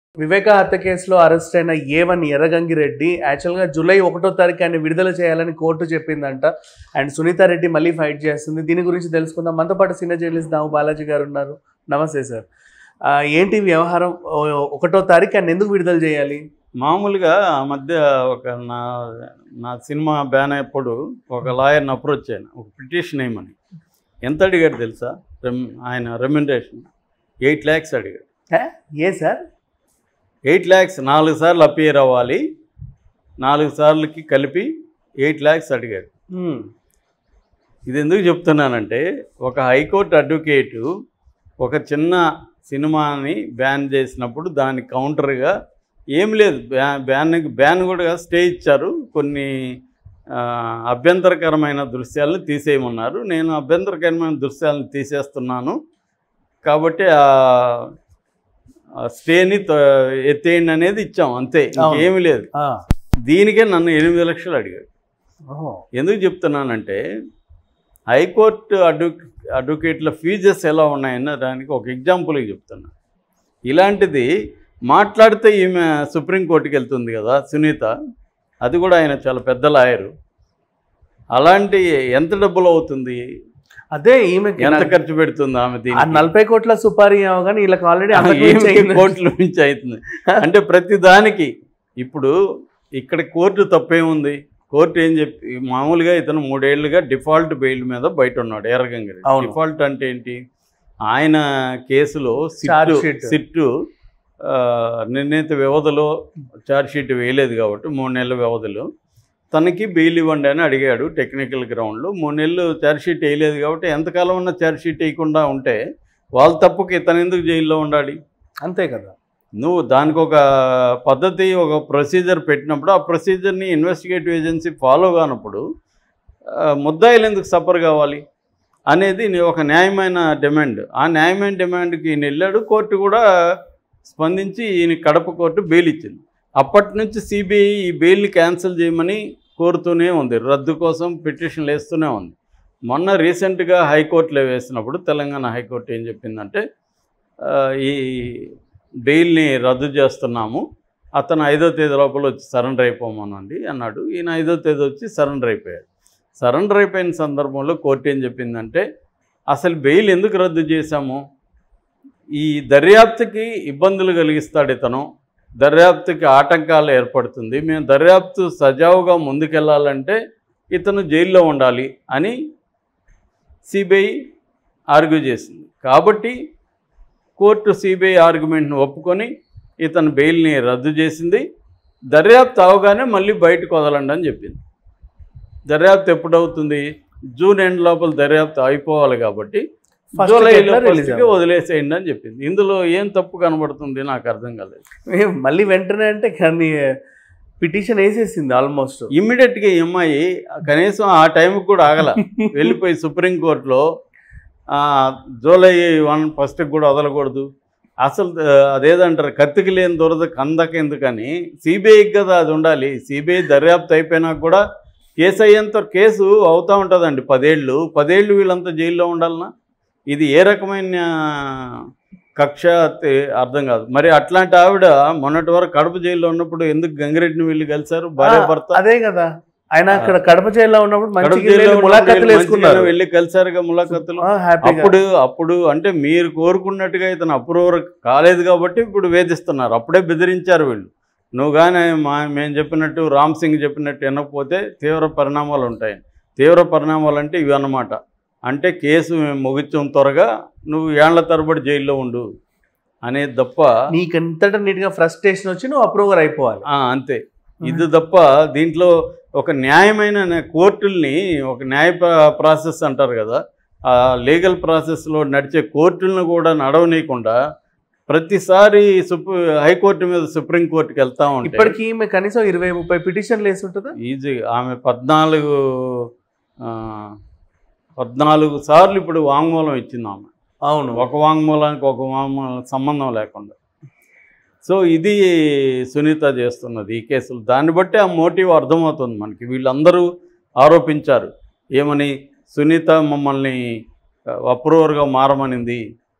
వివేక హత్య కేసులో అరెస్ట్ అయిన ఏ వన్ ఎర్రగంగిరెడ్డి యాక్చువల్గా జూలై ఒకటో తారీఖు ఆయన విడుదల చేయాలని కోర్టు చెప్పిందంట అండ్ సునీత రెడ్డి మళ్ళీ ఫైట్ చేస్తుంది దీని గురించి తెలుసుకుందాం మనతో పాటు సీనియర్ జర్నలిస్ట్ దాము బాలాజీ గారు ఉన్నారు నమస్తే సార్ ఆ, ఏంటి వ్యవహారం ఓ- ఒకటో తారీఖు ఆయన ఎందుకు విడుదల చేయాలి మామూలుగా ఆ మధ్య ఒక నా నా సినిమా బ్యాన్ అయ్యేప్పుడు ఒక లాయర్ని అప్రోచ్ అయ్యాను ఒక పిటిషన్ వేయమని ఎంత అడిగాడు తెలుసా రెమ్ ఆయన రెమ్యునరేషన్ ఎయిట్ ల్యాక్స్ అడిగాడు హే? ఏ సార్ ఎయిట్ ల్యాక్స్ నాలుగు సార్లు అపియర్ అవ్వాలి నాలుగు సార్లకి కలిపి ఎయిట్ ల్యాక్స్ అడిగాడు హ్మ్. ఇది ఎందుకు చెప్తున్నానంటే ఒక హైకోర్టు అడ్వకేటు ఒక చిన్న సినిమాని బ్యాన్ చేసినప్పుడు దాని కౌంటర్గా ఏం లేదు బ్యా బ్యాన్ బ్యాన్ కూడా స్టే ఇచ్చారు కొన్ని ఆ, అభ్యంతరకరమైన దృశ్యాలను తీసేయమన్నారు నేను అభ్యంతరకరమైన దృశ్యాలను తీసేస్తున్నాను కాబట్టి ఆ ఆ స్టేని త- ఎత్తేయండి అనేది ఇచ్చాం అంతే అవును. ఇంకేమీ లేదు ఆ. దీనికే నన్ను ఎనిమిది లక్షలు అడిగాడు ఓహో. ఎందుకు చెప్తున్నానంటే హైకోర్టు అడ్వ అడ్వకేట్ల ఫీజెస్ ఎలా ఉన్నాయన్న దానికి ఒక ఎగ్జాంపుల్గా చెప్తున్నా ఇలాంటిది మాట్లాడితే ఈమె సుప్రీంకోర్టుకి వెళ్తుంది కదా సునీత అది కూడా ఆయన చాలా పెద్ద లాయరు అలాంటి ఎంత డబ్బులు అవుతుంది అదే ఈమెకి ఎంత ఖర్చు పెడుతుంది ఆమె ఆ దీనికి నలభై కోట్ల సుపారీ ఏమో కానీ వీళ్ళకి ఆల్రెడీ ఏమిటి కోట్ల నుంచి అవుతుంది అంటే ప్రతి దానికి ఇప్పుడు ఇక్కడ కోర్టు తప్పేముంది కోర్టు ఏం చెప్పి మామూలుగా ఇతను మూడేళ్లుగా డిఫాల్ట్ బెయిల్ మీద బయట ఉన్నాడు ఎర్రగంగిరి అవును. డిఫాల్ట్ అంటే ఏంటి ఆయన కేసులో Charge సిట్టు sheet. సిట్టు ఆ, నిర్ణీత వ్యవధిలో ఛార్జ్ షీట్ వేయలేదు కాబట్టి మూడు నెలల వ్యవధిలో తనకి బెయిల్ ఇవ్వండి అని అడిగాడు టెక్నికల్ గ్రౌండ్లో మూడు నెలలు ఛార్జ్ షీట్ వేయలేదు కాబట్టి ఎంతకాలం ఉన్న ఛార్జ్ షీట్ వేయకుండా ఉంటే వాళ్ళ తప్పుకి ఇతను ఎందుకు జైల్లో ఉండాలి అంతే కదా నువ్వు దానికి ఒక పద్ధతి ఒక ప్రొసీజర్ పెట్టినప్పుడు ఆ ప్రొసీజర్ని ఇన్వెస్టిగేటివ్ ఏజెన్సీ ఫాలో కానప్పుడు ఆ, ముద్దాయిలు ఎందుకు సఫర్ కావాలి అనేది నీ ఒక న్యాయమైన డిమాండ్ ఆ న్యాయమైన డిమాండ్కి ఈయన వెళ్ళాడు కోర్టు కూడా స్పందించి ఈయన కడప కోర్టు బెయిల్ ఇచ్చింది అప్పటి నుంచి సిబిఐ ఈ బెయిల్ని క్యాన్సిల్ చేయమని కోరుతూనే ఉంది రద్దు కోసం పిటిషన్లు వేస్తూనే ఉంది మొన్న రీసెంట్గా హైకోర్టులో వేసినప్పుడు తెలంగాణ హైకోర్టు ఏం చెప్పిందంటే ఆ, ఈ బెయిల్ని రద్దు చేస్తున్నాము అతను ఐదో తేదీ లోపల వచ్చి సరెండర్ అయిపోమనండి అన్నాడు ఈయన ఐదో తేదీ వచ్చి సరెండర్ అయిపోయాడు సరెండర్ అయిపోయిన సందర్భంలో కోర్టు ఏం చెప్పిందంటే అసలు బెయిల్ ఎందుకు రద్దు చేశాము ఈ దర్యాప్తుకి ఇబ్బందులు కలిగిస్తాడు ఇతను దర్యాప్తుకి ఆటంకాలు ఏర్పడుతుంది మేము దర్యాప్తు సజావుగా ముందుకెళ్ళాలంటే ఇతను జైల్లో ఉండాలి అని సిబిఐ ఆర్గ్యూ చేసింది కాబట్టి కోర్టు సిబిఐ ఆర్గ్యుమెంట్ను ఒప్పుకొని ఇతను బెయిల్ని రద్దు చేసింది దర్యాప్తు అవగానే మళ్ళీ బయటకు వదలండి అని చెప్పింది దర్యాప్తు ఎప్పుడవుతుంది జూన్ ఎండ్ లోపల దర్యాప్తు అయిపోవాలి కాబట్టి First జూలైలో ఎట్లా release ఫస్ట్కి అవ్వాలి? వదిలేసేయండి అని చెప్పింది ఇందులో ఏం తప్పు కనబడుతుంది నాకు అర్థం కాలేదు ఏ, మళ్ళీ వెంటనే అంటే కానీ పిటిషన్ వేసేసింది ఆల్మోస్ట్ ఇమ్మీడియట్గా ఈ అమ్మాయి కనీసం ఆ టైంకి కూడా ఆగల వెళ్ళిపోయి సుప్రీంకోర్టులో ఆ, జూలై వన్ ఫస్ట్కి కూడా వదలకూడదు అసలు ఆ, అదేదంటారు కత్తికి లేని దొరద కందక ఎందుకని సిబిఐకి కదా అది ఉండాలి సిబిఐ దర్యాప్తు అయిపోయినాక కూడా కేసు అయ్యేంత కేసు అవుతూ ఉంటుందండి పదేళ్ళు పదేళ్ళు వీళ్ళంతా జైల్లో ఉండాలనా ఇది ఏ రకమైన కక్ష తె- అర్థం కాదు మరి అట్లాంటి ఆవిడ మొన్నటి వరకు కడప జైల్లో ఉన్నప్పుడు ఎందుకు గంగిరెడ్డిని వెళ్ళి కలిశారు భార్య భర్త అదే కదా ఆయన అక్కడ కడప జైల్లో ఉన్నప్పుడు కడప మంచిగా జైల్లో వెళ్ళి ములాఖతులు ఉన్నప్పుడు వేసుకున్నారు మంచిగానే వెళ్ళి కలిసారుగా ములాఖతులు ఆ, హ్యాపీగా అప్పుడు అప్పుడు అంటే మీరు కోరుకున్నట్టుగా ఇతను అప్రూవర్ కాలేదు కాబట్టి ఇప్పుడు వేధిస్తున్నారు అప్పుడే బెదిరించారు వీళ్ళు నువ్వు కానీ మా మేము చెప్పినట్టు రామ్ సింగ్ చెప్పినట్టు వినకపోతే తీవ్ర పరిణామాలు ఉంటాయి తీవ్ర పరిణామాలు అంటే ఇవి అన్నమాట అంటే కేసు మేము ముగించాం త్వరగా నువ్వు ఏళ్ల తరబడి జైల్లో ఉండు అనేది తప్ప నీకు ఎంతటా నీట్ గా ఫ్రస్ట్రేషన్ వచ్చి నువ్వు అప్రూవర్ అయిపోవాలి ఆ, అంతే ఇది తప్ప దీంట్లో ఒక న్యాయమైన న్యా- కోర్టుల్ని ఒక న్యాయ ప్ర- ప్రాసెస్ అంటారు కదా ఆ లీగల్ ప్రాసెస్లో నడిచే కోర్టులను కూడా నడవనీయకుండా ప్రతిసారి సుప్రీ హైకోర్టు మీద సుప్రీంకోర్టుకి వెళ్తా ఉంటే ఇప్పటికి ఈమె కనీసం ఇరవై ముప్పై పిటిషన్లు వేసి ఉంటుందా ఈజీ ఆమె పద్నాలుగు ఆ, పద్నాలుగు సార్లు ఇప్పుడు వాంగ్మూలం ఇచ్చింది ఆమె అవును ఒక వాంగ్మూలానికి ఒక వాంగ్మూలం సంబంధం లేకుండా సో ఇది సునీత చేస్తున్నది ఈ కేసులు దాన్ని బట్టి ఆ మోటివ్ అర్థమవుతుంది మనకి వీళ్ళందరూ ఆరోపించారు ఏమని సునీత మమ్మల్ని అప్రూవర్గా మారమనింది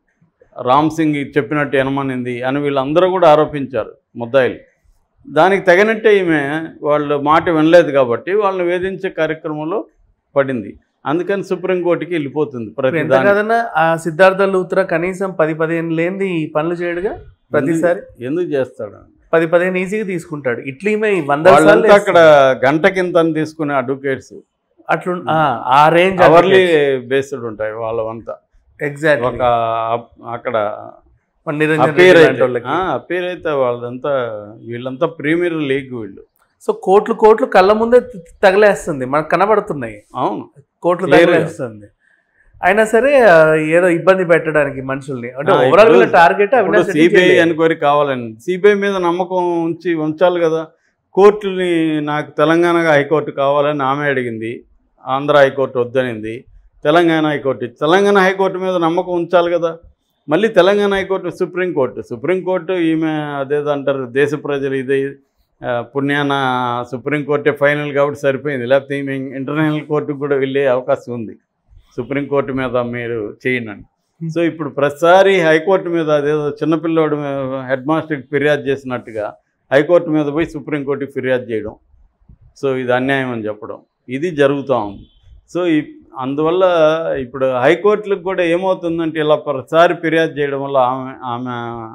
రామ్ సింగ్ చెప్పినట్టు ఎనమనింది అని వీళ్ళందరూ కూడా ఆరోపించారు ముద్దాయిలు దానికి తగినట్టే ఈమె వాళ్ళు మాట వినలేదు కాబట్టి వాళ్ళని వేధించే కార్యక్రమంలో పడింది అందుకని సుప్రీంకోర్టుకి వెళ్ళిపోతుంది ఇప్పుడు ప్రతి ఎంత దాని కాదన్నా ఆ సిద్ధార్థ లూత్రా కనీసం పది పదిహేను లేనిది ఈ పనులు చేయడుగా ప్రతిసారి ఎందుకు చేస్తాడు పది పదిహేను ఈజీగా తీసుకుంటాడు ఇట్లా ఈమె వంద సార్లు వాళ్ళంతా అక్కడ గంట కింద తీసుకునే అడ్వకేట్స్ అట్లా ఆ రేంజ్ అవర్లీ బేస్డ్ ఉంటాయి వాళ్ళవంతా ఎగ్జాక్ట్ ఒక అప్- అక్కడ నిరంజన్ అపేర్ రెడ్డి అయితే లాంటి వాళ్ళకి. అపేర్ అయితే వాళ్ళదంతా వీళ్ళంతా ప్రీమియర్ లీగ్ వీళ్ళు సో కోట్లు కోట్లు కళ్ళ ముందే త- తగిలేస్తుంది మనకు కనబడుతున్నాయి అవును కోట్లు Clear గా. తగిలేస్తుంది అయినా సరే ఆ, ఏదో ఇబ్బంది పెట్టడానికి మనుషుల్ని అంటే ఆ, ఓవరాల్ ఇప్పుడు- టార్గెట్ ఇప్పుడు అవినాష్ రెడ్డి సిబిఐ చేయలేదు. ఎంక్వైరీ కావాలని సిబిఐ మీద నమ్మకం ఉంచి ఉంచాలి కదా కోర్టుని నాకు తెలంగాణ హైకోర్టు కావాలని ఆమె అడిగింది ఆంధ్ర హైకోర్టు వద్దనింది తెలంగాణ హైకోర్టు తెలంగాణ హైకోర్టు మీద నమ్మకం ఉంచాలి కదా మళ్ళీ తెలంగాణ హైకోర్టు సుప్రీంకోర్టు సుప్రీంకోర్టు ఈమె అదేదో అంటారు దేశ ప్రజలు ఇదే ఆ, పుణ్యాన సుప్రీంకోర్టే ఫైనల్ కాబట్టి సరిపోయింది లేకపోతే ఈమె ఇంటర్నేషనల్ కోర్టుకు కూడా వెళ్ళే అవకాశం ఉంది సుప్రీంకోర్టు మీద మీరు చేయండి సో ఇప్పుడు ప్రతిసారి హైకోర్టు మీద అదేదో చిన్నపిల్లోడు హెడ్ మాస్టర్కి ఫిర్యాదు చేసినట్టుగా హైకోర్టు మీద పోయి సుప్రీంకోర్టుకి ఫిర్యాదు చేయడం సో ఇది అన్యాయం అని చెప్పడం ఇది జరుగుతూ ఉంది సో ఈ అందువల్ల ఇప్పుడు హైకోర్టులకు కూడా ఏమవుతుందంటే ఇలా ప్రతిసారి ఫిర్యాదు చేయడం వల్ల ఆమె ఆమె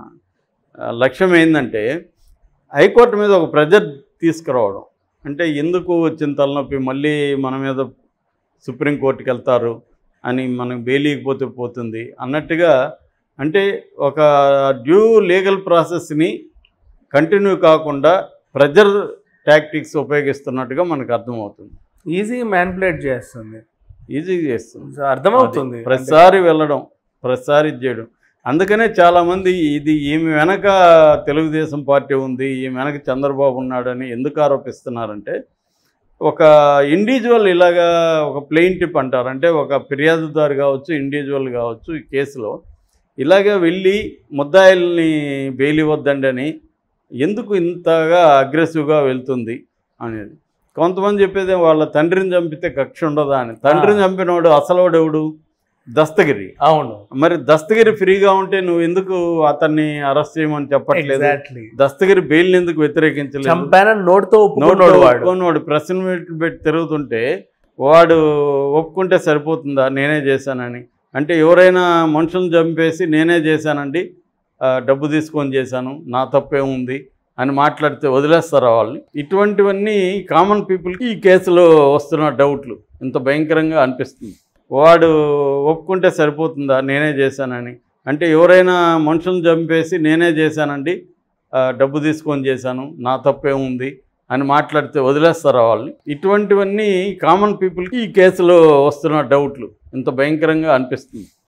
ఆ, లక్ష్యం ఏంటంటే హైకోర్టు మీద ఒక ప్రెజర్ తీసుకురావడం అంటే ఎందుకు వచ్చిన తలనొప్పి మళ్ళీ మన మీద సుప్రీంకోర్టుకి వెళ్తారు అని మనకు బెయిలీకపోతే పోతుంది అన్నట్టుగా అంటే ఒక డ్యూ లీగల్ ప్రాసెస్ని కంటిన్యూ కాకుండా ప్రెజర్ టాక్టిక్స్ ఉపయోగిస్తున్నట్టుగా మనకు అర్థమవుతుంది ఈజీగా మ్యానిపులేట్ చేస్తుంది ఈజీగా చేస్తుంది సో అర్థమవుతుంది అది ప్రతిసారి వెళ్ళడం ప్రతిసారి ఇది చేయడం అందుకనే చాలామంది ఇది ఈమె వెనక తెలుగుదేశం పార్టీ ఉంది ఈమె వెనక చంద్రబాబు ఉన్నాడని ఎందుకు ఆరోపిస్తున్నారంటే ఒక ఇండివిజువల్ ఇలాగా ఒక ప్లెయిన్ టిప్ అంటారు అంటే ఒక ఫిర్యాదుదారు కావచ్చు ఇండివిజువల్ కావచ్చు ఈ కేసులో ఇలాగ వెళ్ళి ముద్దాయిల్ని బెయిల్ ఇవ్వద్దండి అని ఎందుకు ఇంతగా అగ్రెసివ్గా వెళ్తుంది అనేది కొంతమంది చెప్పేది వాళ్ళ తండ్రిని చంపితే కక్ష ఉండదా అని తండ్రిని చంపినవాడు అసలోడు ఎవడు దస్తగిరి అవును మరి దస్తగిరి ఫ్రీగా ఉంటే నువ్వు ఎందుకు అతన్ని అరెస్ట్ చేయమని చెప్పట్లేదు ఎగ్జాక్ట్లీ దస్తగిరి బెయిల్ ఎందుకు వ్యతిరేకించలేదు చంపానని నోటితో నోట్లో ఒప్పుకున్నాడు వాడు ఒప్పుకొని ప్రెస్ మీట్ పెట్టి తిరుగుతుంటే వాడు ఒప్పుకుంటే సరిపోతుందా నేనే చేశానని అంటే ఎవరైనా మనుషులను చంపేసి నేనే చేశానండి ఆ, డబ్బు తీసుకొని చేశాను నా తప్పే ఉంది అని మాట్లాడితే వదిలేస్తారా వాళ్ళని ఇటువంటివన్నీ కామన్ పీపుల్కి ఈ కేసులో వస్తున్న డౌట్లు ఇంత భయంకరంగా అనిపిస్తుంది వాడు ఒప్పుకుంటే సరిపోతుందా నేనే చేశానని అంటే ఎవరైనా మనుషులను చంపేసి నేనే చేశానండి ఆ, డబ్బు తీసుకొని చేశాను నా తప్పే ఉంది అని మాట్లాడితే వదిలేస్తారా వాళ్ళని ఇటువంటివన్నీ కామన్ పీపుల్కి ఈ కేసులో వస్తున్న డౌట్లు ఇంత భయంకరంగా అనిపిస్తుంది